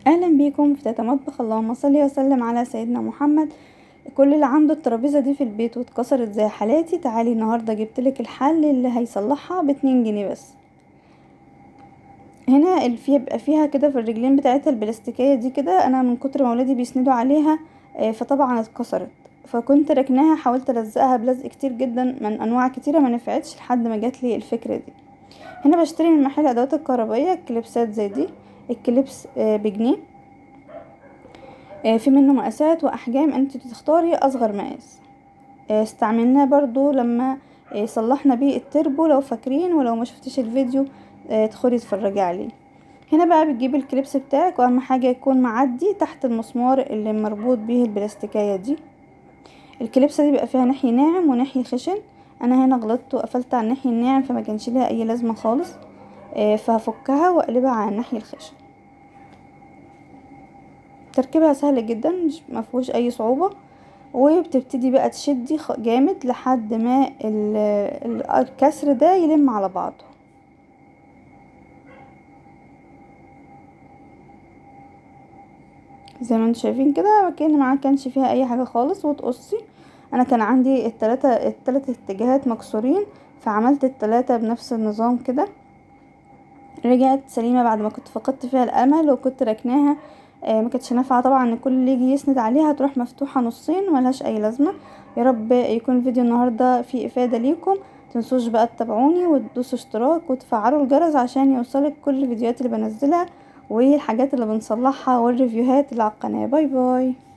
اهلا بيكم في تاتا مطبخ اللهم صل وسلم على سيدنا محمد كل اللي عنده الترابيزه دي في البيت واتكسرت زي حالاتي تعالي النهارده جبتلك الحل اللي هيصلحها باتنين جنيه بس هنا اللي فيها بيبقى فيها كده في الرجلين بتاعتها البلاستيكيه دي كده انا من كتر ما ولادي بيسندوا عليها آه، فطبعا اتكسرت فكنت ركناها حاولت الزقها بلزق كتير جدا من انواع كتيره ما نفعتش لحد ما جاتلي الفكره دي هنا بشتري من محل الادوات الكهربائيه كليبسات زي دي الكليبس آه، بجنيه آه، في منه مقاسات واحجام انت تختاري اصغر مقاس آه، استعملناه برضو لما آه، صلحنا بيه التربو لو فاكرين ولو ما شفتش الفيديو آه، ادخلي اتفرجي عليه هنا بقى بتجيبي الكليبس بتاعك واهم حاجه يكون معدي تحت المسمار اللي مربوط بيه البلاستيكيه دي الكليبسه دي بيبقى فيها ناحيه ناعم وناحيه خشن انا هنا غلطت وقفلت على الناحيه الناعم فما كانش ليها اي لازمه خالص آه، فهفكها واقلبها على الناحيه الخشن تركيبها سهل جدا مش مفهوش اي صعوبة وبتبتدي بقى تشدي خ- جامد لحد ما ال- ال- الكسر ده يلم على بعضه زي ما انتم شايفين كده كأن ما كانش فيها اي حاجة خالص وتقصي انا كان عندي التلاتة التلات اتجاهات مكسورين فعملت التلاتة بنفس النظام كده رجعت سليمة بعد ما كنت فقدت فيها الامل وكنت ركناها آه، ما كانتش نافعه طبعا ان كل اللي يجي يسند عليها تروح مفتوحه نصين وملهاش اي لازمه يا رب يكون الفيديو النهارده فيه افاده ليكم متنسوش بقى تتابعوني وتدوسوا اشتراك وتفعلوا الجرس عشان يوصلك كل الفيديوهات اللي بنزلها والحاجات اللي بنصلحها والريفيوهات اللي على القناه باي باي